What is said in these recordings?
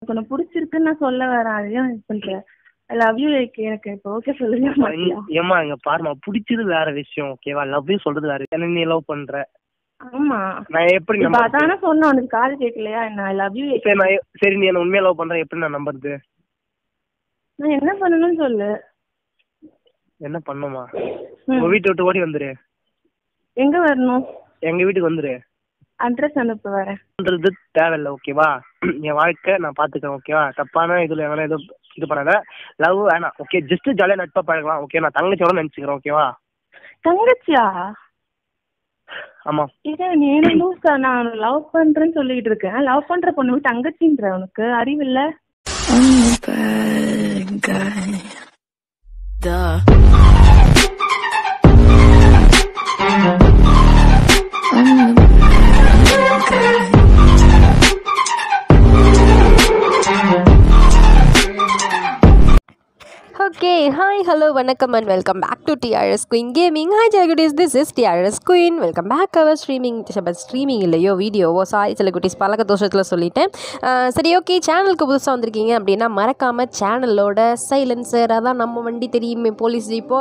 உனக்கு பிடிச்சிருக்குன்னு நான் சொல்ல வரேன் அதையும் இது பண்றேன் ஐ லவ் யூ எனக்கு இப்போ ஓகே சொல்லுங்க மாட்டியா ஏமா இங்க பாருமா பிடிச்சது வேற விஷயம் ஓகேவா லவ் சொல்றது வேற என்ன நீ லவ் பண்ற ஆமா நான் எப்படி இப்ப நம்ப அதானே சொன்னேன் உனக்கு காது கேட்கலையா என்ன ஐ லவ் யூ சரி நான் எ- சரி நீ என்ன உண்மையா லவ் பண்ற எப்படி நான் நம்புறது நான் என்ன பண்ணணும்னு சொல்லு என்ன பண்ணுமா ம். உங்க வீட்டை விட்டு ஓடி வந்துரு எங்க வரணும் எங்க வீட்டுக்கு வந்துரு அட்ரஸ் அனுப்ப வரேன் பண்றது தேவையில்ல ஓகேவா என் வாழ்க்கை நான் பாத்துக்கிறேன் ஓகேவா தப்பான இதுல எவனா எதுவும் இது பண்ணாத லவ் வேணாம் ஓகே ஜஸ்ட் ஜாலியா நட்பா பழகலாம் ஓகே நான் தங்கச்சியோட நினைச்சுக்கிறேன் ஓகேவா தங்கச்சியா ஆமா இதே நீ என்ன லூசா நான் லவ் பண்றேன்னு சொல்லிட்டு இருக்கேன் லவ் பண்ற பொண்ணு தங்கச்சின்ற உனக்கு அறிவில்ல I'm the bad guy. Duh. I'm the bad guy. Okay hi hello வணக்கம் and welcome back to TRS queen gaming hi ஜெகடிஸ் this is TRS queen welcome back our streaming streaming இல்லையோ வீடியோவோ சாரி சில குட்டீஸ் பழக்க தோஷத்தில் சொல்லிட்டேன் அஹ் சரி ஓகே சேனலுக்கு புதுசாக வந்திருக்கீங்க அப்படின்னா மறக்காமல் சேனலோட சைலன்சர் அதான் நம்ம வண்டி தெரியுமே போலீஸ் ஜீப்போ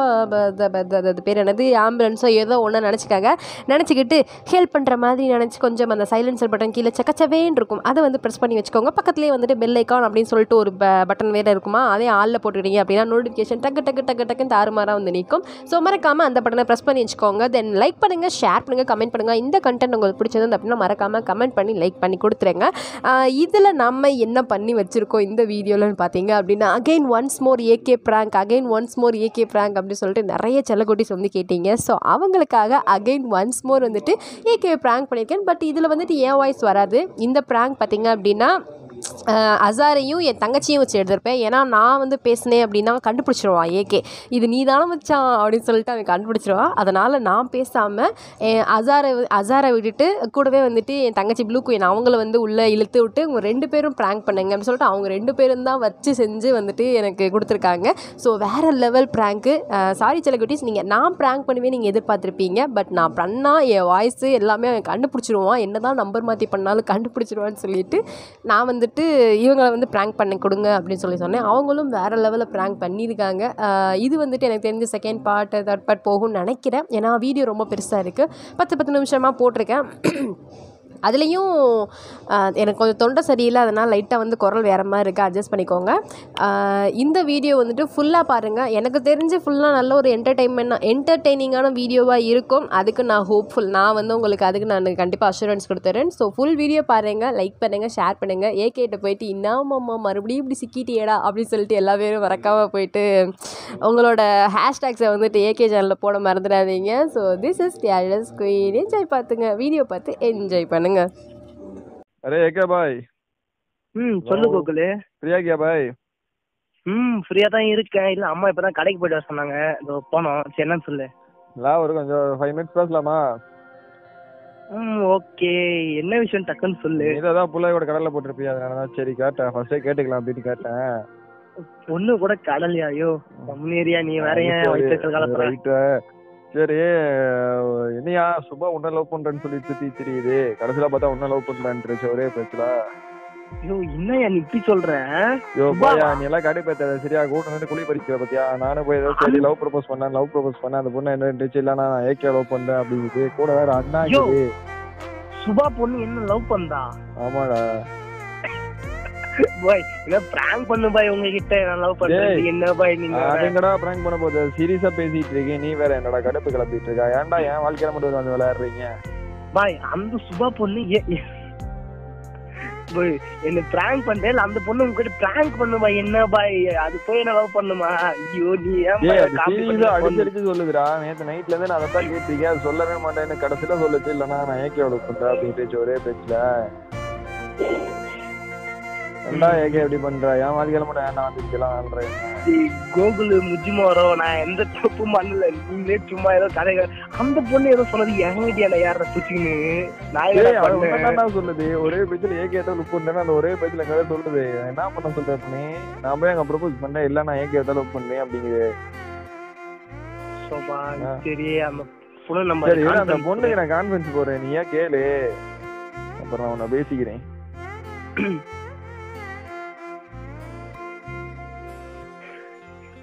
அது பேர் என்னது ஆம்புலன்ஸோ ஏதோ ஒன்று நினச்சிக்காங்க நினச்சிக்கிட்டு ஹெல்ப் பண்ணுற மாதிரி நினச்சி கொஞ்சம் அந்த சைலன்சர் பட்டன் கீழே சக்கச்சவேன்னு இருக்கும் அதை வந்து ப்ரெஸ் பண்ணி வச்சுக்கோங்க பக்கத்துலேயே வந்துட்டு பெல் ஐக்கான் அப்படின்னு சொல்லிட்டு ஒரு பட்டன் வேறு இருக்குமா அதே ஆளில் போட்டுக்கிட்டீங்க அப்படின்னா நோட்டிஃபிகேஷன் டக்கு டக்கு டக்கு டக்குன்னு தாறுமாறாக வந்து நிற்கும் ஸோ மறக்காமல் அந்த பட்டனை ப்ரெஸ் பண்ணி வச்சுக்கோங்க தென் லைக் பண்ணுங்கள் ஷேர் பண்ணுங்கள் கமெண்ட் பண்ணுங்கள் இந்த கண்டென்ட் உங்களுக்கு பிடிச்சது அப்படின்னா மறக்காமல் கமெண்ட் பண்ணி லைக் பண்ணி கொடுத்துருங்க இதில் நம்ம என்ன பண்ணி வச்சுருக்கோம் இந்த வீடியோலன்னு பார்த்தீங்க அப்படின்னா again once more AK prank again once more AK prank அப்படின்னு சொல்லிட்டு நிறைய செல்லக்குட்டிஸ் வந்து கேட்டீங்க ஸோ அவங்களுக்காக அகைன் ஒன்ஸ் மோர் வந்துட்டு ஏகே ப்ராங்க் பண்ணியிருக்கேன் பட் இதில் வந்துட்டு என் வாய்ஸ் வராது இந்த ப்ராங்க் பார்த்தீங்க அப்படின்னா அஹ் அசாரையும் என் தங்கச்சியும் வச்சு எடுத்திருப்பேன் ஏன்னா நான் வந்து பேசினேன் அப்படின்னா கண்டுபிடிச்சிருவான் ஏகே இது நீ தானே மச்சான் அப்படின்னு சொல்லிட்டு அவன் கண்டுபிடிச்சிருவான் அதனால் நான் பேசாமல் அசாரை அசாரை விட்டுட்டு கூடவே வந்துட்டு என் தங்கச்சி ப்ளூ குயின் அவங்கள வந்து உள்ளே இழுத்து விட்டு அவங்க ரெண்டு பேரும் ப்ராங்க் பண்ணுங்க அப்படின்னு சொல்லிட்டு அவங்க ரெண்டு பேரும் தான் வச்சு செஞ்சு வந்துட்டு எனக்கு கொடுத்துருக்காங்க ஸோ வேறு லெவல் ப்ராங்க்கு சாரி செலகுட்டிஸ் நீங்கள் நான் ப்ராங்க் பண்ணுவேன் நீங்கள் எதிர்பார்த்துருப்பீங்க பட் நான் பண்ணால் என் வாய்ஸு எல்லாமே அவன் கண்டுபிடிச்சிருவான் என்ன தான் நம்பர் மாற்றி பண்ணாலும் கண்டுபிடிச்சிருவான்னு சொல்லிட்டு நான் வந்துட்டு இவங்களை வந்து ப்ராங்க் பண்ணி கொடுங்க அப்படின்னு சொல்லி சொன்னேன் அவங்களும் வேறு லெவலில் ப்ராங்க் பண்ணியிருக்காங்க ஆஹ் இது வந்துட்டு எனக்கு தெரிஞ்ச செகண்ட் பார்ட் தேர்ட் பார்ட் போகும்னு நினைக்கிறேன் ஏன்னா வீடியோ ரொம்ப பெருசாக இருக்குது பத்து பத்து நிமிஷமாக போட்டிருக்கேன் அதுலேயும் ஆஹ், எனக்கு கொஞ்சம் தொண்டை சரியில்லை அதனால் லைட்டாக வந்து குரல் வேறு மாதிரி இருக்குது அட்ஜஸ்ட் பண்ணிக்கோங்க ஆஹ், இந்த வீடியோ வந்துட்டு ஃபுல்லாக பாருங்கள் எனக்கு தெரிஞ்சு ஃபுல்லாக நல்ல ஒரு என்டர்டைன்மெண்ட் என்டர்டெய்னிங்கான வீடியோவாக இருக்கும் அதுக்கு நான் ஹோப்ஃபுல் நான் வந்து உங்களுக்கு அதுக்கு நான் கண்டிப்பாக அஷூரன்ஸ் கொடுத்துறேன் ஸோ ஃபுல் வீடியோ பாருங்கள் லைக் பண்ணுங்கள் ஷேர் பண்ணுங்கள் ஏகேட்ட போயிட்டு இன்னாமம்மா மறுபடியும் இப்படி சிக்கிட்டியேடா அப்படின்னு சொல்லிட்டு எல்லா பேரும் மறக்காமல் போயிட்டு உங்களோட ஹேஷ்டேக்ஸை வந்துட்டு ஏகே சேனலில் போட மறந்துடாதீங்க so this is TRS queen enjoy பார்த்துங்க வீடியோ பார்த்து என்ஜாய் பண்ணுங்கள் अरे है क्या भाई ம் சொல்லு கோகுலு प्रिया क्या भाई ம் ஃப்ரீயா தான் இருக்கேன் இல்ல அம்மா இப்பதான் கடைக்கு போயிட்டு வர சொன்னாங்க இதோ போனோம் சரி என்னன்னு சொல்லு லா ஒரு கொஞ்சம் ஃபைவ் மினிட்ஸ் பேசலாமா ம் ஓகே என்ன விஷயம் டக்குன்னு சொல்லு நீ தான் பிள்ளையோட கடல்ல போட்டிருப்பியா அதனால தான் சரி கேட்டேன் ஃபர்ஸ்டே கேட்டுக்கலாம் அப்படின்னு கேட்டேன் பொண்ணு கூட கடலையா ஐயோ கம்முனேரியா நீ வேற ஏன் வயிற்று காலத்துல ரைட்டு சரி என்னையா சுபா உன்ன லவ் பண்றேன்னு சொல்லி சுத்தி தெரியுது கடைசியில பார்த்தா உன்ன லவ் பண்றான்ட்டு ஒரே பேச்சுல ஐயோ என்னய்யா நீ இப்படி சொல்ற யோ சுபாவா? பாயா நீ எல்லாம் கடை பேத்தாத சரியா கூட வந்து குழி பறிக்கிற பத்தியா நானும் போய் ஏதோ சரி லவ் ப்ரப்போஸ் பண்ணேன் லவ் ப்ரப்போஸ் பண்ணேன் அந்த பொண்ணு என்ன இருந்துச்சு இல்ல நான் ஏகே லவ் பண்றேன் அப்படிங்குது கூட வேற அண்ணா யோ. இருக்குது சுபா பொண்ணு என்ன லவ் பண்ணா ஆமாடா பாய் என்ன பிராங்க் பண்ணு பாய் உங்ககிட்ட நான் லவ் பண்றேன் டேய். என்ன பாய் நீங்க வேற? அது எங்கடா பிராங்க் பண்ண போகுது சீரியஸா பேசிட்டு இருக்கேன் நீ வேற என்னடா கடுப்பு கிளப்பிட்டு இருக்கா ஏன்டா என் வாழ்க்கையில மட்டும் வந்து விளையாடுறீங்க பாய் அந்த சுபா பொண்ணு ஏ- ஏ- பாய் என்ன பிராங்க் பண்றேன் அந்த பொண்ணு உங்ககிட்ட பிராங்க் பண்ணு பாய் என்ன பாய் அது போய் என்ன லவ் பண்ணுமா ஐயோ நீ ஏன் ஏய் பாய் அது காப்பி சீரியஸா பண்ணி அடிச்சு அடிச்சு சொல்லுதுடா நேத்து நைட்ல இருந்து நான் அதை தான் கேட்டிருக்கேன் அது சொல்லவே மாட்டேன்னு கடைசியில சொல்லுச்சு இல்லனா நான் ஏகே எவ்வளவு பண்றேன் அப்படின்னு பேச்சு ஒரே பேச்சுல ஏன்டா ஏகே எப்படி பண்ற என் வாழ்க்கையில மட்டும் ஏன்டா வந்துருக்கலாம் டேய், கோகுலு முஜிமோரோ நான் எந்த தப்பும் பண்ணல நீங்களே சும்மா ஏதோ கதை அந்த பொண்ணு ஏதோ சொன்னது என்கிட்ட என்ன யார புச்சின்னு நான் ஏய் என்ன அவன் பண்ணேன் என்னடா சொல்லுது ஒரே பேச்சுல ஏகே தான் லுக் பண்றேன் அந்த ஒரே பேச்சுல எங்க சொல்லுது என்ன பண்ண சொல்ற நீ நான் போய் அங்க ப்ரப்போஸ் பண்ணேன் இல்ல நான் ஏகே தான் லுக் பண்ணேன் அப்படிங்குது சோபா ஆ. சரி அந்த பொண்ணு நம்ம சரி இரு, அந்த conference பொண்ணுக்கு நான் கான்ஃபரன்ஸ் போறேன் நீ ஏன் கேளு அப்புறம் நான் உன்னை பேசிக்கிறேன்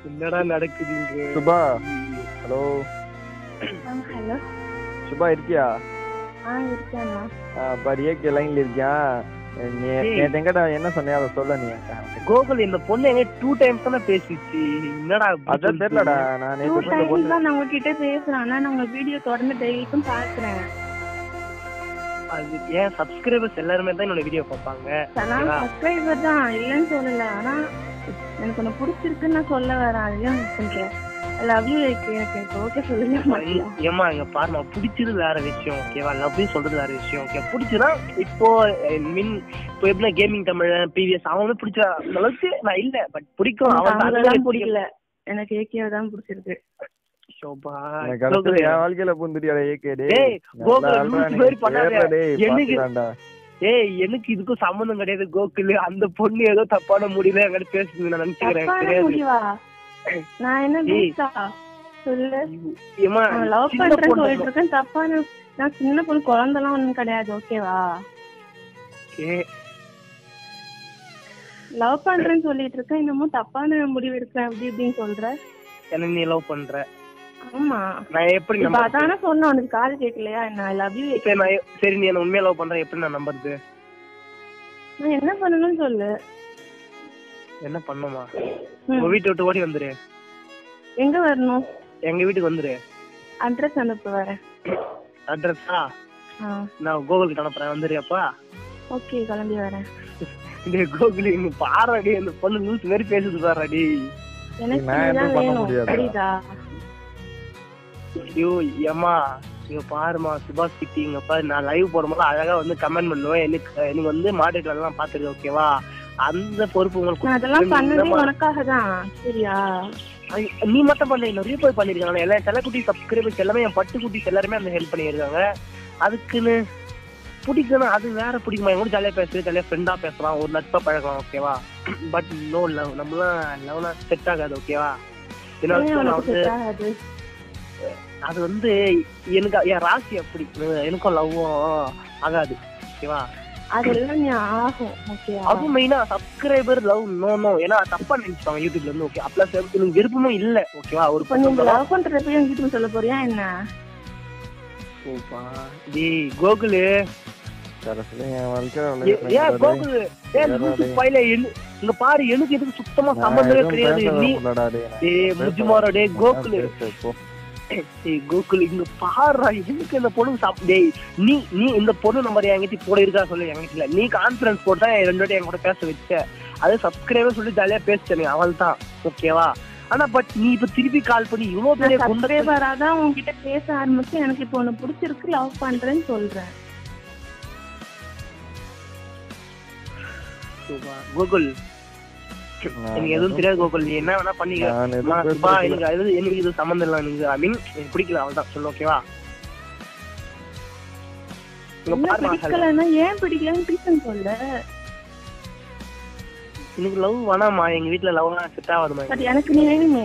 என்னடா நடக்குது இங்க சுபா ஹலோ ஹலோ சுபா இருக்கியா ஆ இருக்கேண்ணா ஆ, பாரு ஏகே லைன்ல இருக்கியா நீ ஏய். நேத்து எங்கிட்ட என்ன சொன்னியா அதை சொல்ல நீ கோகுல் இந்த பொண்ணு எங்க டூ டைம்ஸ் தானே பேசிச்சு என்னடா இப்படி அதான் சொல்லிட்டு? தெரியலடா நான் டூ நேத்து இந்த டைம்ஸ் பொண்ணு தான் நான் உங்ககிட்ட பேசுறேன் ஆனா நான் உங்க வீடியோ தொடர்ந்து டெய்லிக்கும் பாக்குறேன் அது ஏன் சப்ஸ்கிரைபர்ஸ் எல்லாருமே தான் என்னோட வீடியோ பார்ப்பாங்க அதெல்லாம் ஓகேவா? சப்ஸ்கிரைபர் தான் இல்லைன்னு சொல்லல ஆனா எனக்கு ஒண்ணு பிடிச்சிருக்குன்னு நான் சொல்ல வரேன் அதுதான் கொஞ்சம் லவ் யூ எனக்கு எனக்கு ஓகே சொல்லுங்க மாட்டியா ஏமா இங்க பாருமா பிடிச்சது வேற விஷயம் ஓகேவா லவ் சொல்றது வேற விஷயம் ஓகே பிடிச்சதா இப்போ மின் இப்போ எப்படின்னா கேமிங் தமிழ் பிவிஎஸ் அவனும் பிடிச்ச அந்த அளவுக்கு நான் இல்ல பட் பிடிக்கும் அவன் அவங்களெல்லாம் பிடிக்கல எனக்கு ஏகேவை தான் பிடிச்சிருக்கு ஷோபா எனக்கு அடுத்தது என் வாழ்க்கையில பூந்துட்டியாடா ஏகே டேய் டேய், கோகுல் நல்லா லூசு அல்றா மாதிரி நீ. பண்ணாத. சேர்றா டேய், எனக்கு- பாத்துக்கலாம்டா. ஏய் எனக்கு இதுக்கும் சம்மந்தம் கிடையாது கோகுல் அந்த பொண்ணு ஏதோ தப்பான முடியல என்கிட்ட பேசுது நான் நினைச்சுக்கிறேன் எனக்கு தப்பான தெரியாது முடிவா நான் என்ன ஏய். லூசா சொல்லு ஏமா நான் லவ் சின்ன பண்றேன்னு பொண்ணு சொல்லிட்டு இருக்கேன் தப்பான நான் சின்ன பொண்ணு குழந்தைலாம் ஒண்ணும் கிடையாது ஓகேவா ஏய், லவ் பண்றேன்னு சொல்லிட்டு இருக்கேன் இன்னமும் தப்பான முடிவு எடுக்கிறேன் அப்படி இப்படின்னு சொல்ற என்ன நீ லவ் பண்ற ஆமா நான் எப்படி இப்ப நம்ப அதானே சொன்னேன் உனக்கு காது கேட்கலையா என்ன ஐ லவ் யூ சரி நான் எ- சரி நீ என்ன உண்மையா லவ் பண்ற எப்படி நான் நம்புறது நான் என்ன பண்ணணும்னு சொல்லு என்ன பண்ணுமா ம். உங்க வீட்டை விட்டு ஓடி வந்துரு எங்க வரணும் எங்க வீட்டுக்கு வந்துரு அட்ரஸ் அனுப்பு வரேன் அட்ரஸா ஆ நான் கோகுலுக்கு அனுப்புறேன் வந்துருப்பா ஓகே கிளம்பி வரேன் இந்த கோகுல் இங்க பாருடி அந்த பொண்ணு லூஸ் மாதிரி பேசுது பாருடி எனக்கு நான் எதுவும் இதுதான் பண்ண வேணும் முடியாதுடா. புரியுதா ஐயோ ஏமா இங்க பாருமா சுபாஷ் கிட்டி இங்க பாரு நான் லைவ் போடும்போது அழகா வந்து கமெண்ட் பண்ணுவேன் எனக்கு எனக்கு வந்து மாடரேட்டர் எல்லாம் பாத்துருக்கு ஓகேவா அந்த பொறுப்பு உங்களுக்கு நான் அதெல்லாம் இந்த பண்ணதே மா- உனக்காக தான் சரியா ஐ, நீ மட்டும் பண்ணல நிறைய பேர் பண்ணிருக்காங்க எல்லா தலைக்குட்டி சப்ஸ்கிரைபர்ஸ் எல்லாமே என் பட்டு குட்டிஸ் எல்லாருமே அந்த ஹெல்ப் பண்ணியிருக்காங்க அதுக்குன்னு பிடிக்கணும் அது வேற பிடிக்குமா என் கூட ஜாலியா பேசுறது ஜாலியா ஃப்ரெண்டா பேசலாம் ஒரு நட்பா பழகலாம் ஓகேவா பட் நோ லவ் நம்மளாம் லவ்லாம் செட் ஆகாது ஓகேவா ஏன்னா ஏன் நான் உனக்கு வந்து set ஆகாது? அது வந்து எனக்கு என் ராசி அப்படி எனக்கும் லவ்வும் ஆகாது ஓகேவா அதெல்லாம் நீ ஆகும் ஓகேவா அதுவும் மெயினா சப்ஸ்கிரைபர் லவ் நோ நோ ஏன்னா தப்பா நினைச்சுப்பாங்க யூடியூப்ல இருந்து ஓகே அப்பலாம் எனக்கு விருப்பமும் இல்ல ஓகேவா ஒரு இப்ப நீ இந்த பக்கம் லவ் பண்றப்ப என் கிட்ட சொல்ல போறியா என்ன ஓப்பா. டேய் கோகுலு கடைசியில என் வாழ்க்கை ஏ- அவ்வளவு ஏன் டேய். கோகுலு ஏன் வேற லூசு டேய். பையல என்னு- இங்க பாரு எனக்கு எதுக்கு சுத்தமா நான் சம்பந்தமே எதுவும் கிடையாது பேச நீ விரும்பலடா டேய். நான் டேய் பேச முஜுமாரோ டேய் விரும்பல. கோகுலு பேசு, போ. டேய் கோகுல் இங்க பாருடா எதுக்கு இந்த பொண்ணு சாப் டேய் நீ நீ இந்த பொண்ணு நம்பர் என்கிட்ட போட இருக்கா சொல்லு என்கிட்ட இல்ல நீ கான்ஃபிடன்ஸ் போட்டு தான் ரெண்டு வாட்டி என் கூட பேச வச்ச அது சப்ஸ்கிரைபர் சொல்லி ஜாலியா பேசிட்டேன் அவள் தான் ஓகேவா ஆனா பட் நீ இப்ப திருப்பி கால் பண்ணி இவ்வளவு பெரிய குண்டத்தை சப்ஸ்கிரைபரா தான் உன்கிட்ட பேச ஆரம்பிச்சு எனக்கு இப்போ உன்னை பிடிச்சிருக்கு லவ் பண்றேன்னு சொல்றேன் சுபா, கோகுல் நான் எனக்கு எதுவும் தெரியாது கோகுல் நீ என்ன வேணா பண்ணிக்க நான் எதுவும் அம்மா, பேச சுபா, விரும்பல. எனக்கு அது எனக்கு இது சம்மந்தம் இல்லை எனக்கு ஐ மீன் எனக்கு பிடிக்கல அவள் தான் சொல்லு ஓகேவா இங்க என்ன பாருமா, பிடிக்கலன்னா ஏன் பிடிக்கலன்னு ரீசன் சொல்லு எனக்கு லவ் வேணாமா எங்க வீட்டுல லவ் செட் ஆகாதுமா பட் எனக்கு நீ வேணுமே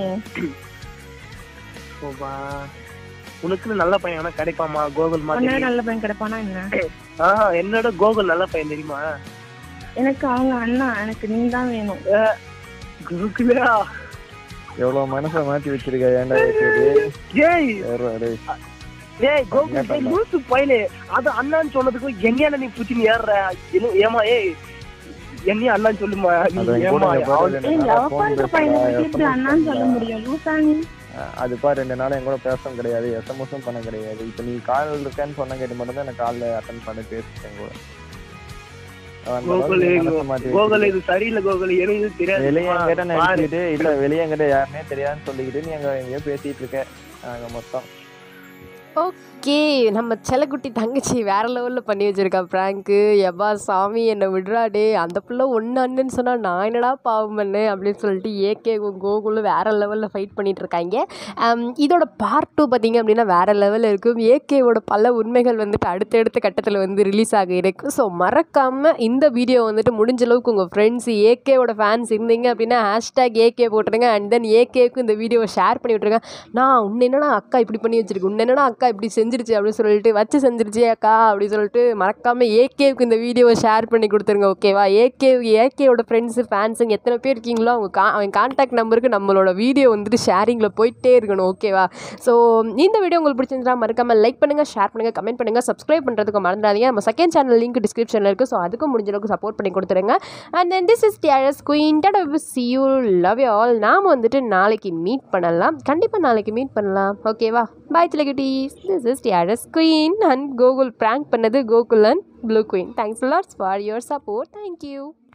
சோபா உனக்குன்னு நல்ல பையன் வேணா கிடைப்பாமா கோகுல் உன்ன மாதிரி நல்ல பையன் கிடைப்பானா என்ன ஆஹ் என்னோட கோகுல் நல்ல பையன் தெரியுமா எனக்கு அவங்க அண்ணா எனக்கு நீ தான் வேணும் கோகுலா எவ்வளவு மனசை மாத்தி வச்சிருக்க ஏன்டா ஏகே டேய். ஏய் சேர்றா டேய். ஏய் கோகுல் என்ன டேய், பண்ண? லூசு பையலே அது அண்ணான்னு சொன்னதுக்கு எங்கேயான நீ புத்தி நீ ஏறுற என்ன ஏமா ஏய் என்னையும் அண்ணான்னு சொல்லுமா நீ அது என் ஏமா கூட இங்க பாரு, அவன் ரெண்டு ஏய் நாளா லவ் phone பண்ற பேசல, பையனை பத்தி எப்படி SMS அண்ணான்னு சொல்ல பண்ணல. முடியும் லூசா நீ அது பாரு ரெண்டு நாள் என் கூட பேசவும் கிடையாது எஸ்எம்எஸும் பண்ண கிடையாது இப்ப நீ கால் இருக்கேன்னு சொன்ன கேட்டு மட்டும் தான் எனக்கு கால்ல அட்டன் பண்ணி பேசிட்டேன் கூட அவன் அந்த கோகுல் அளவுக்கு இங்க- மனசை மாத்தி கோகுல் வச்சிருக்க. இது சரியில்லை கோகுல் எனக்கு இது தெரியாது வெளியே என்கிட்ட பாரு. நினைச்சுக்கிட்டு இல்ல வெளியே என்கிட்ட யாருன்னே தெரியாதுன்னு சொல்லிக்கிட்டு நீ அங்க எங்கேயோ பேசிட்டு இருக்க நாங்க மொத்தம் ஓகே நம்ம செல்லக்குட்டி தங்கச்சி வேற லெவலில் பண்ணி வச்சிருக்கா ப்ராங்க்கு எபா சாமி என்னை விடுறா டே அந்த பிள்ளை ஒன்று அண்ணன்னு சொன்னால் நான் என்னடா பாவம் பண்ணேன் அப்படின்னு சொல்லிட்டு ஏகே கோகுலும் வேற லெவலில் ஃபைட் பண்ணிட்டு இருக்காங்க ஆம், இதோட பார்ட் டூ பார்த்தீங்க அப்படின்னா வேற லெவலில் இருக்கும் ஏகேவோட பல உண்மைகள் வந்துட்டு அடுத்தடுத்த கட்டத்தில் வந்து ரிலீஸ் ஆக இருக்கு ஸோ மறக்காமல் இந்த வீடியோ வந்துட்டு முடிஞ்ச அளவுக்கு உங்கள் ஃப்ரெண்ட்ஸ் ஏகேவோட ஃபேன்ஸ் இருந்தீங்க அப்படின்னா ஹேஷ்டேக் ஏகே போட்டுருங்க அண்ட் தென் ஏகேவுக்கு இந்த வீடியோவை ஷேர் பண்ணி விட்ருங்க நான் உன்னை என்னடா அக்கா இப்படி பண்ணி வச்சிருக்கு உன்னை என்னடா அக்கா அக்கா இப்படி செஞ்சிருச்சு அப்படின்னு சொல்லிட்டு வச்சு செஞ்சிருச்சு அக்கா அப்படி சொல்லிட்டு மறக்காமல் ஏகேவுக்கு இந்த வீடியோவை ஷேர் பண்ணி கொடுத்துருங்க ஓகேவா ஏகே ஏகேவோட ஃப்ரெண்ட்ஸு ஃபேன்ஸுங்க எத்தனை பேர் இருக்கீங்களோ அவங்க கா அவன் கான்டாக்ட் நம்பருக்கு நம்மளோட வீடியோ வந்துட்டு ஷேரிங்கில் போயிட்டே இருக்கணும் ஓகேவா ஸோ இந்த வீடியோ உங்களுக்கு பிடிச்சிருந்தா மறக்காமல் லைக் பண்ணுங்கள் ஷேர் பண்ணுங்கள் கமெண்ட் பண்ணுங்கள் சப்ஸ்கிரைப் பண்ணுறதுக்கு மறந்துடாதீங்க நம்ம செகண்ட் சேனல் லிங்க் டிஸ்கிரிப்ஷனில் இருக்குது ஸோ அதுக்கும் முடிஞ்ச அளவுக்கு சப்போர்ட் பண்ணி கொடுத்துருங்க and then this is TRS queen that see you love you all நாம் வந்துட்டு நாளைக்கு மீட் பண்ணலாம் கண்டிப்பாக நாளைக்கு மீட் பண்ணலாம் ஓகேவா பாய் சிலகுட்டீஸ் this is TRS queen and Gokul prank பண்ணது Gokul and blue queen thanks lots for your support thank you